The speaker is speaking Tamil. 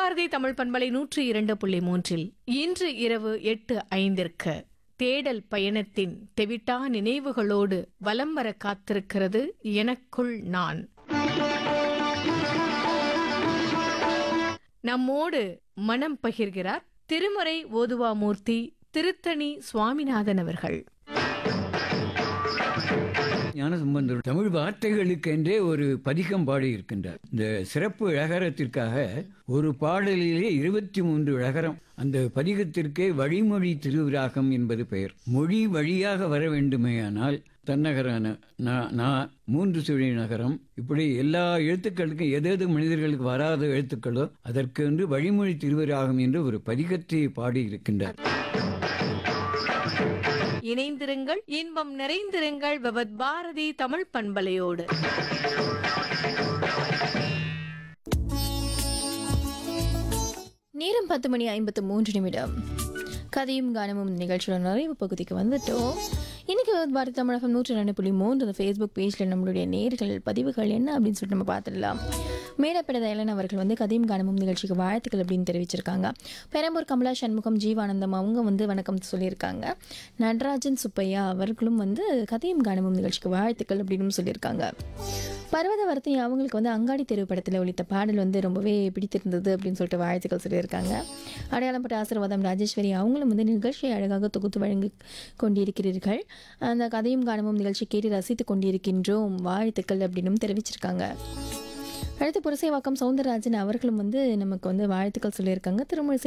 பாரதி தமிழ் பண்பலை நூற்றி இரண்டு புள்ளி மூன்றில் இன்று இரவு எட்டு ஐந்திற்கு தேடல் பயணத்தின் தெவிட்டா நினைவுகளோடு வலம் வர காத்திருக்கிறது எனக்குள் நான் நம்மோடு மனம் பகிர்கிறார் திருமறை ஓதுவாமூர்த்தி திருத்தணி சுவாமிநாதன் அவர்கள் ஞானசம்பந்தர் தமிழ் வார்த்தைகளுக்கென்றே ஒரு பதிகம் பாடி இருக்கின்றார் இந்த சிறப்பு இழகரத்திற்காக ஒரு பாடலிலே இருபத்தி மூன்று இழகரம் அந்த பதிகத்திற்கே வழிமொழி திருவிராகம் என்பது பெயர் மொழி வழியாக வர வேண்டுமேயானால் தன்னகரான நா- நா மூன்று சுழி நகரம் இப்படி எல்லா எழுத்துக்களுக்கும் எதேது மனிதர்களுக்கு வராத எழுத்துக்களோ அதற்கு என்று வழிமொழி திருவிராகம் என்று ஒரு பதிகத்தை பாடி இருக்கின்றார் இணைந்திருங்கள் இன்பம் நிறைந்திருங்கள் பவத் பாரதி தமிழ் பண்பலையோடு நேரம் பத்து மணி ஐம்பத்து மூன்று நிமிடம் கதையும் கானமும் நிகழ்ச்சியோட நிறைவு பகுதிக்கு வந்துட்டோம் இன்னைக்கு பாரதி தமிழகம் நூற்றி ரெண்டு புள்ளி மூன்று அந்த ஃபேஸ்புக் பேஜில் நம்மளுடைய நேர்கள் பதிவுகள் என்ன அப்படின்னு சொல்லிட்டு நம்ம பார்த்துடலாம் மேடப்பட தயலன் அவர்கள் வந்து கதையும் கானமும் நிகழ்ச்சிக்கு வாழ்த்துக்கள் அப்படின்னு தெரிவிச்சிருக்காங்க பெரம்பூர் கமலா சண்முகம் ஜீவானந்தம் அவங்க வந்து வணக்கம் சொல்லியிருக்காங்க நடராஜன் சுப்பையா அவர்களும் வந்து கதையும் கானமும் நிகழ்ச்சிக்கு வாழ்த்துக்கள் அப்படின்னு சொல்லியிருக்காங்க பர்வதவர்த்தி அவங்களுக்கு வந்து அங்காடி தெருவு படத்தில் ஒழித்த பாடல் வந்து ரொம்பவே பிடித்திருந்தது அப்படின்னு சொல்லிட்டு வாழ்த்துக்கள் சொல்லியிருக்காங்க அடையாளப்பட்ட ஆசீர்வாதம் ராஜேஸ்வரி அவங்களும் வந்து நிகழ்ச்சியை அழகாக தொகுத்து வழங்கி கொண்டிருக்கிறீர்கள் அந்த கதையும் காணமும் நிகழ்ச்சி கேட்டு ரசித்து கொண்டிருக்கின்றோம் வாழ்த்துக்கள் அப்படின்னும் தெரிவிச்சிருக்காங்க அடுத்து புரசைவாக்கம் சவுந்தரராஜன் அவர்களும் வந்து நமக்கு வந்து வாழ்த்துக்கள் சொல்லியிருக்காங்க திருமணி